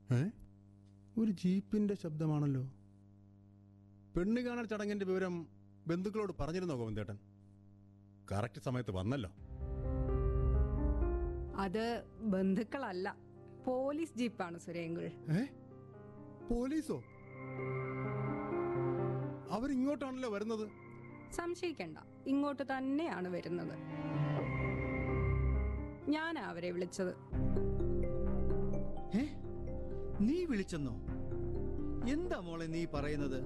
ഏ ഒരു ജീപ്പിന്റെ ശബ്ദമാണല്ലോ പെണ്ണ് കാണൽ ചടങ്ങിന്റെ വിവരം ബന്ധുക്കളോട് പറഞ്ഞിരുന്നോ ഗോവിന്ദേട്ടൻ കറക്റ്റ് സമയത്ത് വന്നല്ലോ അത് ബന്ധുക്കളല്ല പോലീസ് ജീപ്പാണ് സുരേങ്കുൾ ഏ പോലീസോ അവരിങ്ങോട്ടാണല്ലോ വരുന്നത് സംശയിക്കണ്ട ഇങ്ങോട്ട് തന്നെയാണ് വരുന്നത് ഞാനാ അവരെ വിളിച്ചത് ഏ നീ വിളിച്ചെന്നോ എന്താ മോളെ നീ പറയുന്നത്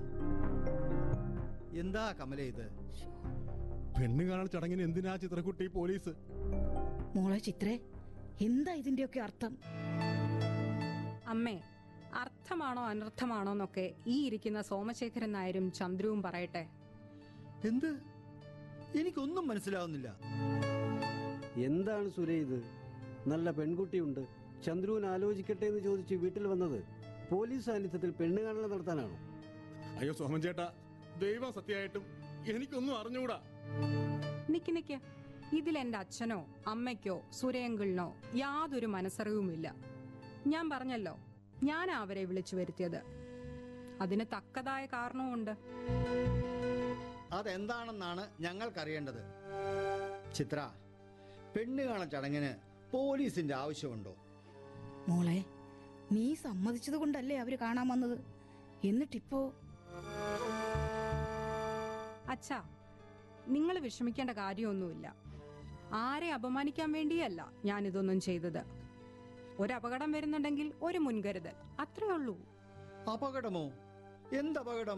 എന്താ കമല ഇത് പെണ്ണ് കാണൽ ചടങ്ങിന് എന്തിനാ ചിത്രക്കുട്ടി പോലീസ് മോളെ ചിത്രേ എന്താ ഇതിന്റെയൊക്കെ അർത്ഥം അമ്മേ അർത്ഥമാണോ അനർത്ഥമാണോ എന്നൊക്കെ ഈ ഇരിക്കുന്ന സോമശേഖരൻ നായരും ചന്ദ്രുവും പറയട്ടെ എന്ത് എനിക്കൊന്നും മനസ്സിലാവുന്നില്ല എന്താണ് സുരേ ഇത് നല്ല പെൺകുട്ടിയുണ്ട് ചന്ദ്രുവിന് ആലോചിക്കട്ടെ എന്ന് ചോദിച്ച് വീട്ടിൽ വന്നത് പോലീസ് സാന്നിധ്യത്തിൽ പെണ്ണ് കാണൽ നടത്താനാണോ അയ്യോ സോമൻ ചേട്ടാ ദൈവം സത്യമായിട്ടും എനിക്കൊന്നും അറിഞ്ഞുകൂടാ നിക്ക് നിക്ക് ഇതിൽ എന്റെ അച്ഛനോ അമ്മയ്ക്കോ സുരേങ്കിളിനോ യാതൊരു മനസ്സറിവുമില്ല ഞാൻ പറഞ്ഞല്ലോ ഞാനാ അവരെ വിളിച്ചു വരുത്തിയത് അതിന് തക്കതായ കാരണവുമുണ്ട് അതെന്താണെന്നാണ് ഞങ്ങൾക്കറിയേണ്ടത് ചിത്ര പെണ്ണ് കാണൽ ചടങ്ങിന് പോലീസിന്റെ ആവശ്യമുണ്ടോ മോളെ നീ സമ്മതിച്ചത് കൊണ്ടല്ലേ അവര് കാണാൻ വന്നത് എന്നിട്ടിപ്പോ അച്ഛാ നിങ്ങൾ വിഷമിക്കേണ്ട കാര്യമൊന്നുമില്ല ആരെ അപമാനിക്കാൻ വേണ്ടിയല്ല ഞാൻ ഇതൊന്നും ചെയ്തത് ഒരപകടം വരുന്നുണ്ടെങ്കിൽ ഒരു മുൻകരുതൽ അത്രേ ഉള്ളൂ അപകടമോ എന്തപകടം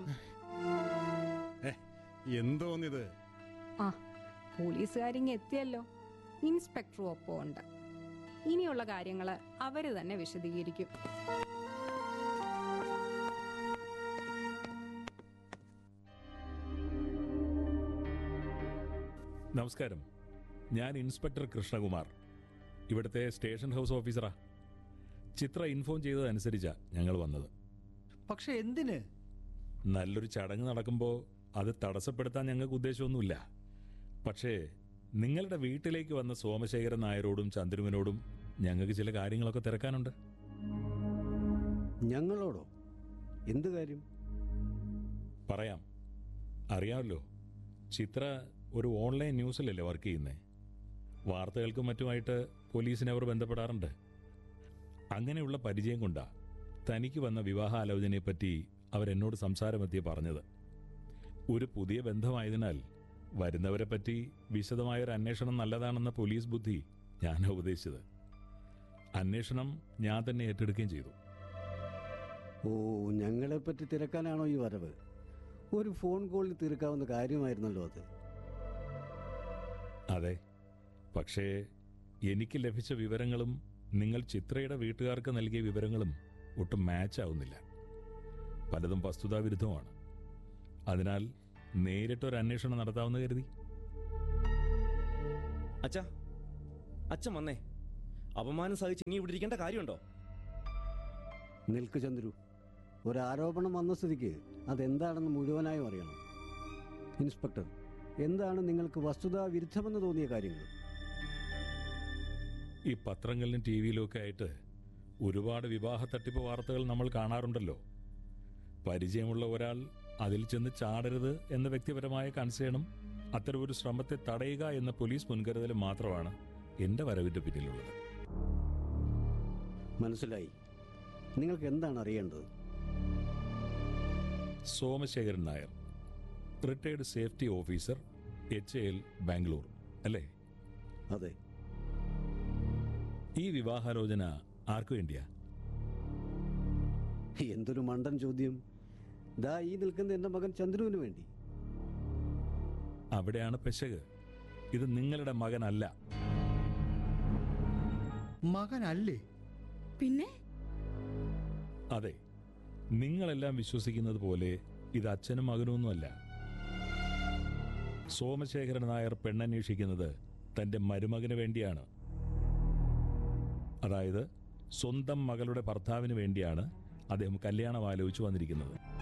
എന്തോന്നിത് ആ പോലീസുകാരിങ്ങ് എത്തിയല്ലോ ഇൻസ്പെക്ടറും ഒപ്പം ഉണ്ട് ഇനിയുള്ള കാര്യങ്ങൾ അവര് തന്നെ വിശദീകരിക്കും നമസ്കാരം ഞാൻ ഇൻസ്പെക്ടർ കൃഷ്ണകുമാർ ഇവിടുത്തെ സ്റ്റേഷൻ ഹൗസ് ഓഫീസറാ ചിത്ര ഇൻഫോം ചെയ്തതനുസരിച്ചാ ഞങ്ങൾ വന്നത് പക്ഷെ എന്തിന് നല്ലൊരു ചടങ്ങ് നടക്കുമ്പോൾ അത് തടസ്സപ്പെടുത്താൻ ഞങ്ങൾക്ക് ഉദ്ദേശമൊന്നുമില്ല പക്ഷേ നിങ്ങളുടെ വീട്ടിലേക്ക് വന്ന സോമശേഖരൻ നായരോടും ചന്ദ്രുവിനോടും ഞങ്ങൾക്ക് ചില കാര്യങ്ങളൊക്കെ തിരക്കാനുണ്ട് ഞങ്ങളോടോ എന്ത് കാര്യം പറയാം അറിയാമല്ലോ ചിത്ര ഒരു ഓൺലൈൻ ന്യൂസിലല്ലേ വർക്ക് ചെയ്യുന്നേ വാർത്തകൾക്കും മറ്റുമായിട്ട് പോലീസിനെ അവർ ബന്ധപ്പെടാറുണ്ട് അങ്ങനെയുള്ള പരിചയം കൊണ്ടാ തനിക്ക് വന്ന വിവാഹാലോചനയെപ്പറ്റി അവരെന്നോട് സംസാരമെത്തിയ പറഞ്ഞത് ഒരു പുതിയ ബന്ധമായതിനാൽ വരുന്നവരെ പറ്റി വിശദമായൊരു അന്വേഷണം നല്ലതാണെന്ന പോലീസ് ബുദ്ധി ഞാൻ ഉപദേശിച്ചത് അന്വേഷണം ഞാൻ തന്നെ ഏറ്റെടുക്കുകയും ചെയ്തു ഓ ഞങ്ങളെപ്പറ്റി തിരക്കാനാണോ ഈ വരവ് ഒരു ഫോൺ കോളിൽ തീർക്കാവുന്ന കാര്യമായിരുന്നല്ലോ അത് അതെ പക്ഷേ എനിക്ക് ലഭിച്ച വിവരങ്ങളും നിങ്ങൾ ചിത്രയുടെ വീട്ടുകാർക്ക് നൽകിയ വിവരങ്ങളും ഒട്ടും മാച്ച് ആവുന്നില്ല പലതും വസ്തുതാവിരുദ്ധമാണ് അതിനാൽ നേരിട്ടൊരു അന്വേഷണം നടത്താമെന്ന് കരുതി അച്ഛാ അച്ഛൻ വന്നേ അപമാനം സഹിച്ച് ഇനി ഇവിടെ ഇരിക്കേണ്ട കാര്യമുണ്ടോ നിൽക്ക് ചന്ദ്രു ഒരു ആരോപണം വന്ന സ്ഥിതിക്ക് അതെന്താണെന്ന് മുഴുവനായും അറിയണം ഇൻസ്പെക്ടർ എന്താണ് നിങ്ങൾക്ക് വസ്തുതാ വിരുദ്ധമെന്ന് തോന്നിയ കാര്യങ്ങൾ ഈ പത്രങ്ങളിലും ടി വിയിലും ഒക്കെ ആയിട്ട് ഒരുപാട് വിവാഹ തട്ടിപ്പ് വാർത്തകൾ നമ്മൾ കാണാറുണ്ടല്ലോ പരിചയമുള്ള ഒരാൾ അതിൽ ചെന്ന് ചാടരുത് എന്ന വ്യക്തിപരമായ കൺസേണും അത്തരമൊരു ശ്രമത്തെ തടയുക എന്ന പോലീസ് മുൻകരുതലും മാത്രമാണ് എന്റെ വരവിന്റെ പിന്നിലുള്ളത് മനസ്സിലായി നിങ്ങൾക്ക് എന്താണ് അറിയേണ്ടത് Somasekharan Nair retired safety officer H L Bangalore അല്ലേ അതെ ഈ വിവാഹാലോചന ആർക്കു വേണ്ടിയാ എന്തൊരു മണ്ടൻ ചോദ്യം ദാ ഈ നിൽക്കുന്ന എൻ്റെ മകൻ ചന്ദ്രുവിന് വേണ്ടി അവിടെയാണ് പെശക് ഇത് നിങ്ങളുടെ മകനല്ല മകനല്ലേ പിന്നെ അതെ നിങ്ങളെല്ലാം വിശ്വസിക്കുന്നത് പോലെ ഇത് അച്ഛനും മകനൊന്നുമല്ല സോമശേഖരൻ നായർ പെണ്ണന്വേഷിക്കുന്നത് തന്റെ മരുമകന് വേണ്ടിയാണ് അതായത് സ്വന്തം മകളുടെ ഭർത്താവിന് വേണ്ടിയാണ് അദ്ദേഹം കല്യാണം ആലോചിച്ചു വന്നിരിക്കുന്നത്